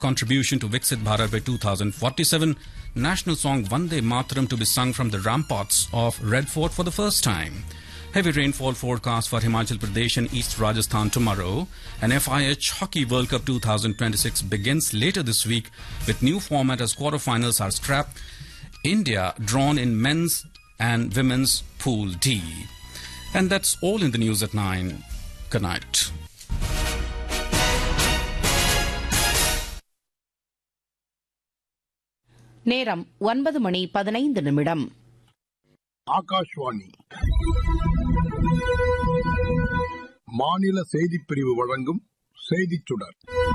contribution to Viksit Bharat by 2047, national song Vande Mataram to be sung from the ramparts of Red Fort for the first time. Heavy rainfall forecast for Himachal Pradesh and East Rajasthan tomorrow. And FIH Hockey World Cup 2026 begins later this week with new format as quarterfinals are scrapped. India drawn in men's and women's Pool D. And that's all in the news at 9. Good night. நேரம் ஒன்பது மணி பதினைந்து நிமிடம் ஆகாஷ்வாணி மாநில செய்திப் பிரிவு வழங்கும் செய்திச் சுடர்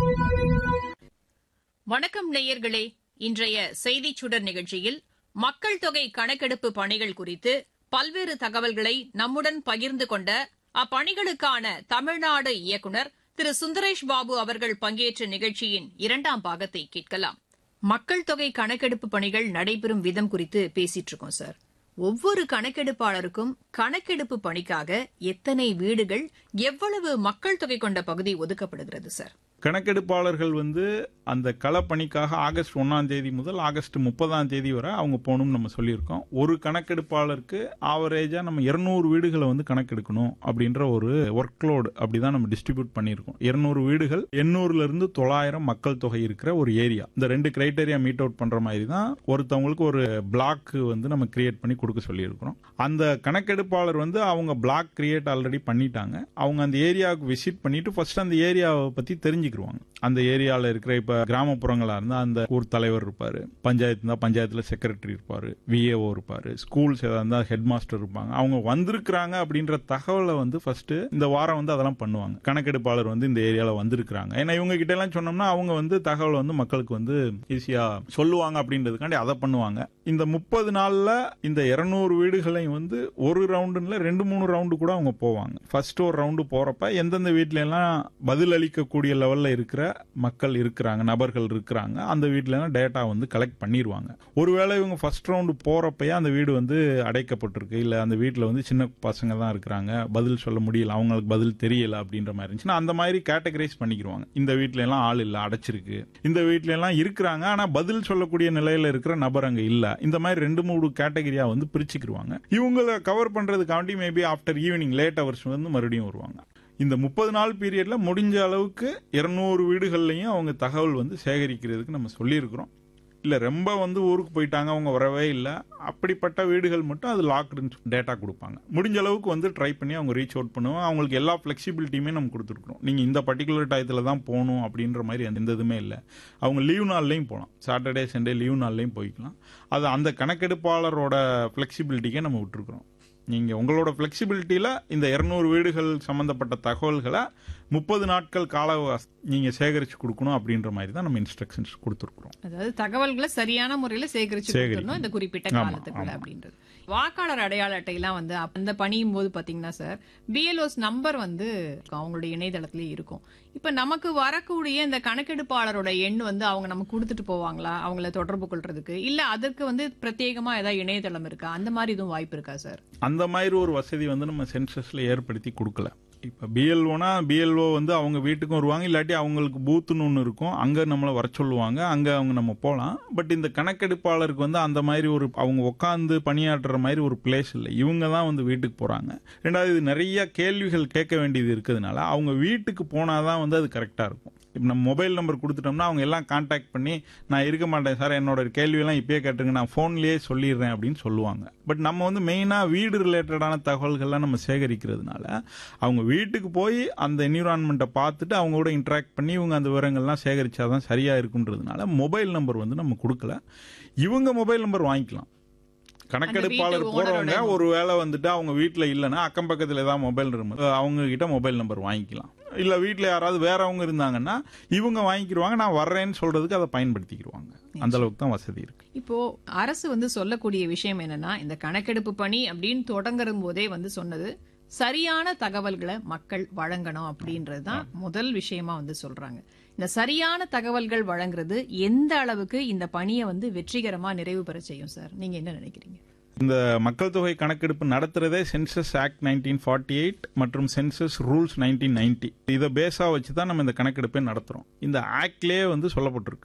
வணக்கம் நேயர்களே இன்றைய செய்திச் சுடர் நிகழ்ச்சியில் மக்கள் தொகை கணக்கெடுப்பு பணிகள் குறித்து பல்வேறு தகவல்களை நம்முடன் பகிர்ந்து கொண்ட அப்பணிகளுக்கான தமிழ்நாடு இயக்குநர் திரு சுந்தரேஷ் பாபு அவர்கள் பங்கேற்ற நிகழ்ச்சியின் இரண்டாம் பாகத்தை கேட்கலாம் மக்கள் தொகை கணக்கெடுப்பு பணிகள் நடைபெறும் விதம் குறித்து பேசிட்டு இருக்கோம் சார் ஒவ்வொரு கணக்கெடுப்பாளருக்கும் கணக்கெடுப்பு பணிக்காக எத்தனை வீடுகள் எவ்வளவு மக்கள் தொகை கொண்ட பகுதி ஒதுக்கப்படுகிறது சார் கணக்கெடுப்பாளர்கள் வந்து அந்த களப்பணிக்காக ஆகஸ்ட் ஒன்னாம் தேதி முதல் ஆகஸ்ட் முப்பதாம் தேதி வரை அவங்க போகணும்னு நம்ம சொல்லியிருக்கோம் ஒரு கணக்கெடுப்பாளருக்கு ஆவரேஜா நம்ம இருநூறு வீடுகளை வந்து கணக்கெடுக்கணும் அப்படின்ற ஒரு ஒர்க் லோடு அப்படிதான் நம்ம டிஸ்ட்ரிபியூட் பண்ணியிருக்கோம் இருநூறு வீடுகள் எண்ணூறுல இருந்து தொள்ளாயிரம் மக்கள் தொகை இருக்கிற ஒரு ஏரியா இந்த ரெண்டு கிரைட்டேரியா மீட் அவுட் பண்ற மாதிரி தான் ஒருத்தவங்களுக்கு ஒரு பிளாக் வந்து நம்ம கிரியேட் பண்ணி கொடுக்க சொல்லியிருக்கிறோம் அந்த கணக்கெடுப்பாளர் வந்து அவங்க பிளாக் கிரியேட் ஆல்ரெடி பண்ணிட்டாங்க அவங்க அந்த ஏரியாவுக்கு விசிட் பண்ணிட்டு ஃபர்ஸ்ட் அந்த ஏரியாவை பத்தி தெரிஞ்சுக்கிருவாங்க அந்த ஏரியாவில் இருக்கிற இப்ப கிராமப்புறங்களா இருந்தா அந்த ஊர் தலைவர் இருப்பாரு பஞ்சாயத்து இருந்தா பஞ்சாயத்துல செக்ரட்டரி இருப்பாரு விஏஓ இருப்பாரு ஸ்கூல்ஸ் ஏதாவது இருந்தா ஹெட் மாஸ்டர் இருப்பாங்க அவங்க வந்திருக்கிறாங்க அப்படின்ற தகவலை வந்து ஃபர்ஸ்ட் இந்த வாரம் வந்து அதெல்லாம் பண்ணுவாங்க கணக்கெடுப்பாளர் வந்து இந்த ஏரியால வந்திருக்கிறாங்க ஏன்னா இவங்க கிட்ட எல்லாம் சொன்னோம்னா அவங்க வந்து தகவல் வந்து மக்களுக்கு வந்து ஈஸியா சொல்லுவாங்க அப்படின்றதுக்காண்டி அதை பண்ணுவாங்க இந்த முப்பது நாள்ல இந்த இருநூறு வீடுகளையும் வந்து ஒரு ரவுண்டுல ரெண்டு மூணு ரவுண்டு கூட அவங்க போவாங்க ஃபர்ஸ்ட் ஒரு ரவுண்டு போறப்ப எந்தெந்த வீட்ல எல்லாம் பதில் அளிக்கக்கூடிய லெவல்ல இருக்கிற மக்கள் இருக்கிறாங்க நபர்கள் இருக்கிறாங்க அந்த வீட்ல எல்லாம் டேட்டா வந்து கலெக்ட் பண்ணிடுவாங்க ஒருவேளை இவங்க ஃபர்ஸ்ட் ரவுண்டு போறப்பயே அந்த வீடு வந்து அடைக்கப்பட்டிருக்கு இல்ல அந்த வீட்ல வந்து சின்ன பசங்க தான் இருக்கிறாங்க பதில் சொல்ல முடியல அவங்களுக்கு பதில் தெரியல அப்படின்ற மாதிரி இருந்துச்சுன்னா அந்த மாதிரி கேட்டகரைஸ் பண்ணிக்கிருவாங்க இந்த வீட்ல எல்லாம் ஆள் இல்ல அடைச்சிருக்கு இந்த வீட்ல எல்லாம் இருக்கிறாங்க ஆனா பதில் சொல்லக்கூடிய நிலையில இருக்கிற நபர் அங்க இல்ல இந்த மாதிரி ரெண்டு மூணு கேட்டகரியா வந்து பிரிச்சுக்கிருவாங்க இவங்களை கவர் பண்றதுக்காண்டி maybe after evening late hours வந்து மறுபடியும் வருவாங்க இந்த முப்பது நாள் பீரியட்ல முடிஞ்ச அளவுக்கு இருநூறு வீடுகள்லையும் அவங்க தகவல் வந்து சேகரிக்கிறதுக்கு நம்ம சொல்லியிருக்கிறோம் இல்ல ரொம்ப வந்து ஊருக்கு போயிட்டாங்க அவங்க வரவே இல்லை அப்படிப்பட்ட வீடுகள் மட்டும் அது லாக்டு டேட்டா கொடுப்பாங்க முடிஞ்ச அளவுக்கு வந்து ட்ரை பண்ணி அவங்க ரீச் அவுட் பண்ணுவோம் அவங்களுக்கு எல்லா ஃபிளெக்சிபிலிட்டியுமே நம்ம கொடுத்துருக்கோம் நீங்க இந்த பர்டிகுலர் டயத்தில் தான் போகணும் அப்படின்ற மாதிரி எந்த இதுவுமே இல்லை அவங்க லீவ் நாள்லையும் போகலாம் சாட்டர்டே சண்டே லீவ் நாள்லையும் போய்க்கலாம் அது அந்த கணக்கெடுப்பாளரோட ஃபிளெக்சிபிலிட்டிக்கே நம்ம விட்டுருக்குறோம் நீங்க உங்களோட பிளெக்சிபிலிட்டியில இந்த இருநூறு வீடுகள் சம்பந்தப்பட்ட தகவல்களை முப்பது நாட்கள் கால அவகாசம் நீங்க சேகரிச்சு கொடுக்கணும் அப்படின்ற மாதிரி தான் நம்ம இன்ஸ்ட்ரக்ஷன்ஸ் கொடுத்துருக்குறோம் அதாவது தகவல்களை சரியான முறையில சேகரிச்சு சேகரிக்கணும். கொடுக்கணும் இந்த குறிப்பிட்ட ஆமா, காலத்துக்குள்ள ஆமா. அப்படின்றது வாக்காளர் அடையாள அட்டையெல்லாம் வந்து அந்த பணியும் போது பாத்தீங்கன்னா சார் பிஎல்ஓஸ் நம்பர் வந்து அவங்களுடைய இணையதளத்திலே இருக்கும் இப்ப நமக்கு வரக்கூடிய இந்த கணக்கெடுப்பாளரோட எண் வந்து அவங்க நமக்கு கொடுத்துட்டு போவாங்களா அவங்கள தொடர்பு கொள்றதுக்கு இல்ல அதற்கு வந்து பிரத்யேகமா ஏதாவது இணையதளம் இருக்கா அந்த மாதிரி எதுவும் வாய்ப்பு இருக்கா சார் அந்த மாதிரி ஒரு வசதி வந்து நம்ம சென்சஸ்ல ஏற்படுத்தி கொடுக்கல இப்ப பிஎல்ஓனா பிஎல்ஓ வந்து அவங்க வீட்டுக்கும் வருவாங்க இல்லாட்டி அவங்களுக்கு பூத்துன்னு ஒன்று இருக்கும் அங்க நம்மளை வர சொல்லுவாங்க அங்க அவங்க நம்ம போகலாம் பட் இந்த கணக்கெடுப்பாளருக்கு வந்து அந்த மாதிரி ஒரு அவங்க உட்காந்து பணியாற்றுற மாதிரி ஒரு பிளேஸ் இல்லை இவங்க தான் வந்து வீட்டுக்கு போறாங்க ரெண்டாவது இது நிறைய கேள்விகள் கேட்க வேண்டியது இருக்கிறதுனால அவங்க வீட்டுக்கு போனாதான் வந்து அது கரெக்டா இருக்கும் இப்போ நம்ம மொபைல் நம்பர் கொடுத்துட்டோம்னா அவங்க எல்லாம் காண்டாக்ட் பண்ணி நான் இருக்க மாட்டேன் சார் என்னோட கேள்வியெல்லாம் இப்பயே கேட்டுருங்க நான் ஃபோன்லேயே சொல்லிடுறேன் அப்படின்னு சொல்லுவாங்க பட் நம்ம வந்து மெயினாக வீடு ரிலேட்டடான தகவல்கள்லாம் நம்ம சேகரிக்கிறதுனால அவங்க வீட்டுக்கு போய் அந்த என்விரான்மெண்ட்டை பார்த்துட்டு அவங்க கூட இன்ட்ராக்ட் பண்ணி இவங்க அந்த விவரங்கள்லாம் சேகரிச்சாதான் சரியா இருக்குன்றதுனால மொபைல் நம்பர் வந்து நம்ம கொடுக்கல இவங்க மொபைல் நம்பர் வாங்கிக்கலாம் கணக்கெடுப்பாளர் வீட்டு போறவங்க owner-ஓட ஒரு வேளை வந்துட்டு அவங்க வீட்ல இல்லைன்னா அக்கம் பக்கத்துல ஏதாவது மொபைல் இருக்கு அவங்க கிட்ட மொபைல் நம்பர் வாங்கிக்கலாம் இல்ல வீட்ல யாராவது வேறவங்க இருந்தாங்கன்னா இவங்க வாங்கிக்கிருவாங்க நான் வர்றேன்னு சொல்றதுக்கு அதை பயன்படுத்திக்கிருவாங்க அந்த அளவுக்கு தான் வசதி இருக்கு இப்போ அரசு வந்து சொல்லக்கூடிய விஷயம் என்னன்னா இந்த கணக்கெடுப்பு பணி அப்படின்னு தொடங்குற போதே வந்து சொன்னது சரியான தகவல்களை மக்கள் வழங்கணும் அப்படின்றது தான் முதல் விஷயமா வந்து சொல்றாங்க இந்த சரியான தகவல்கள் வழங்குறது எந்த அளவுக்கு இந்த பணியை வந்து வெற்றிகரமா நிறைவு பெற செய்யும் சார் நீங்க என்ன நினைக்கிறீங்க இந்த மக்கள் தொகை கணக்கெடுப்பு நடத்துறதே census act nineteen forty eight மற்றும் சென்சஸ் ரூல்ஸ் நைன்டீன் நைன்டி இதை பேஸா வச்சு தான் நம்ம இந்த கணக்கெடுப்பை நடத்துறோம் இந்த ஆக்ட்லயே வந்து சொல்லப்பட்டிருக்கு